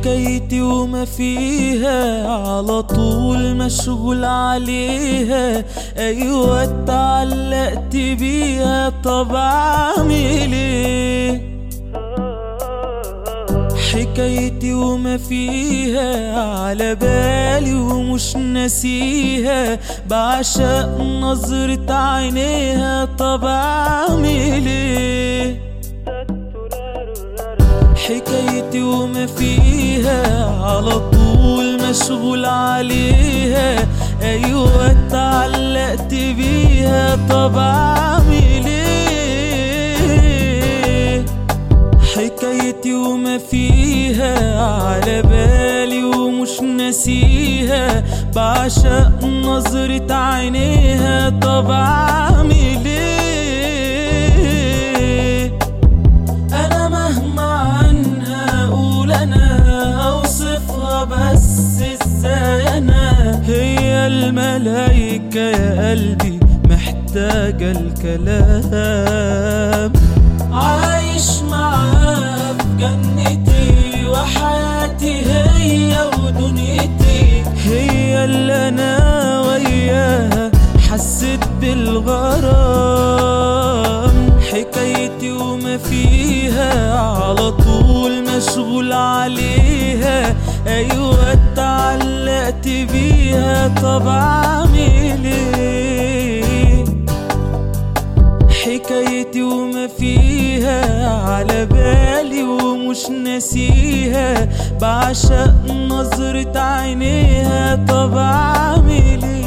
حكايتي وما فيها على طول مشغول عليها ايوه اتعلقت بيها طب اعمل ايه حكايتي وما فيها على بالي ومش ناسيها بعشق نظرة عينيها طب اعمل ايه حكايتي وما فيها على طول مشغول عليها ايوه اتعلقت بيها طب اعمل ايه حكايتي وما فيها على بالي ومش ناسيها بعشق نظرة عينيها طب اعمل ايه انا مهما عنها اقول انا اوصفها بس ازاي انا هي الملايكة يا قلبي محتاجة الكلام عايش معاها في جنتي وحياتي هي ودنيتي هي اللي انا وياها حسيت بالغرام حكايتي وما فيها على طول مشغول عليها ايوه اتعلقت بيها طب اعمل ايه حكايتي وما فيها على بالي ومش ناسيها بعشق نظرة عينيها طب اعمل ايه